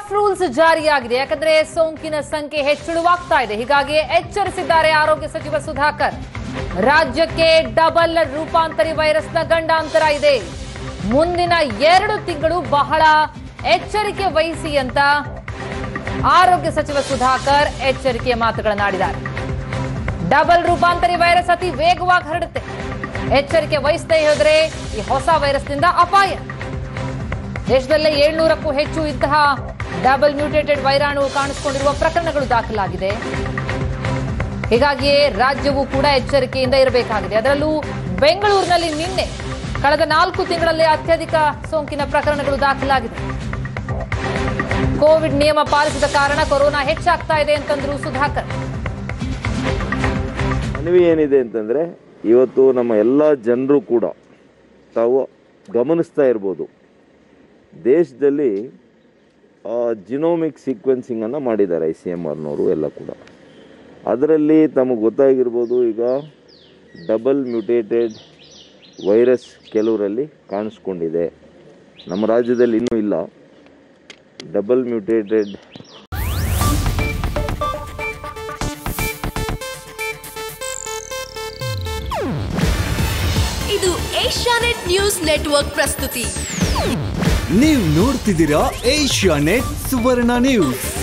tough rules ಜಾರಿಯಾಗಿದೆ ಯಾಕಂದ್ರೆ ಸೋಂಕಿನ ಸಂಖ್ಯೆ ಹೆಚ್ಚಳವಾಗ್ತಾ ಇದೆ ಹೀಗಾಗಿ ಎಚ್ಚರಿಸಿದ್ದಾರೆ ಆರೋಗ್ಯ ಸಚಿವ ಸುಧಾಕರ್ ರಾಜ್ಯಕ್ಕೆ ಡಬಲ್ ರೂಪಾಂತರಿ ವೈರಸ್ನ ಗಂಡಾಂತರ ಇದೆ ಮುಂದಿನ ಎರಡು ತಿಂಗಳು ಬಹಳ ಎಚ್ಚರಿಕೆ ವಹಿಸಿ ಅಂತ ಆರೋಗ್ಯ ಸಚಿವ ಸುಧಾಕರ್ ಎಚ್ಚರಿಕೆಯ ಮಾತುಗಳನ್ನಾಡಿದ್ದಾರೆ ಡಬಲ್ ರೂಪಾಂತರಿ ವೈರಸ್ ಅತಿ ವೇಗವಾಗಿ ಹರಡುತ್ತೆ ಎಚ್ಚರಿಕೆ ವಹಿಸದೇ ಹೋದ್ರೆ ಈ ಹೊಸ ವೈರಸ್ನಿಂದ ಅಪಾಯ ದೇಶದಲ್ಲೇ ಏಳ್ನೂರಕ್ಕೂ ಹೆಚ್ಚು ಇಂತಹ ಡಬಲ್ ಮ್ಯೂಟೇಟೆಡ್ ವೈರಾಣು ಕಾಣಿಸಿಕೊಂಡಿರುವ ಪ್ರಕರಣಗಳು ದಾಖಲಾಗಿದೆ ಹೀಗಾಗಿಯೇ ರಾಜ್ಯವು ಕೂಡ ಎಚ್ಚರಿಕೆಯಿಂದ ಇರಬೇಕಾಗಿದೆ ಅದರಲ್ಲೂ ಬೆಂಗಳೂರಿನಲ್ಲಿ ನಿನ್ನೆ ಕಳೆದ ನಾಲ್ಕು ತಿಂಗಳಲ್ಲಿ ಅತ್ಯಧಿಕ ಸೋಂಕಿನ ಪ್ರಕರಣಗಳು ದಾಖಲಾಗಿದೆ ಕೋವಿಡ್ ನಿಯಮ ಪಾಲಿಸಿದ ಕಾರಣ ಕೊರೋನಾ ಹೆಚ್ಚಾಗ್ತಾ ಇದೆ ಅಂತಂದ್ರು ಸುಧಾಕರ್ ಮನವಿ ಏನಿದೆ ಅಂತಂದರೆ ಇವತ್ತು ನಮ್ಮ ಎಲ್ಲ ಜನರು ಕೂಡ ತಾವು ಗಮನಿಸ್ತಾ ಇರ್ಬೋದು ದೇಶದಲ್ಲಿ ಜಿನೋಮಿಕ್ ಸೀಕ್ವೆನ್ಸಿಂಗನ್ನು ಮಾಡಿದ್ದಾರೆ ಐ ಸಿ ಎಮ್ ಆರ್ನವರು ಎಲ್ಲ ಕೂಡ ಅದರಲ್ಲಿ ತಮಗೆ ಗೊತ್ತಾಗಿರ್ಬೋದು ಈಗ ಡಬಲ್ ಮ್ಯೂಟೇಟೆಡ್ ವೈರಸ್ ಕೆಲವರಲ್ಲಿ ಕಾಣಿಸ್ಕೊಂಡಿದೆ ನಮ್ಮ ರಾಜ್ಯದಲ್ಲಿ ಇನ್ನೂ ಇಲ್ಲ ಡಬಲ್ ಮ್ಯೂಟೇಟೆಡ್ ಇದು ಏಷ್ಯಾನೆಟ್ ನ್ಯೂಸ್ ನೆಟ್ವರ್ಕ್ ಪ್ರಸ್ತುತಿ ನೀವು ನೋಡ್ತಿದ್ದೀರಾ ಏಷ್ಯಾ ನೆಟ್ ಸುವರ್ಣ ನ್ಯೂಸ್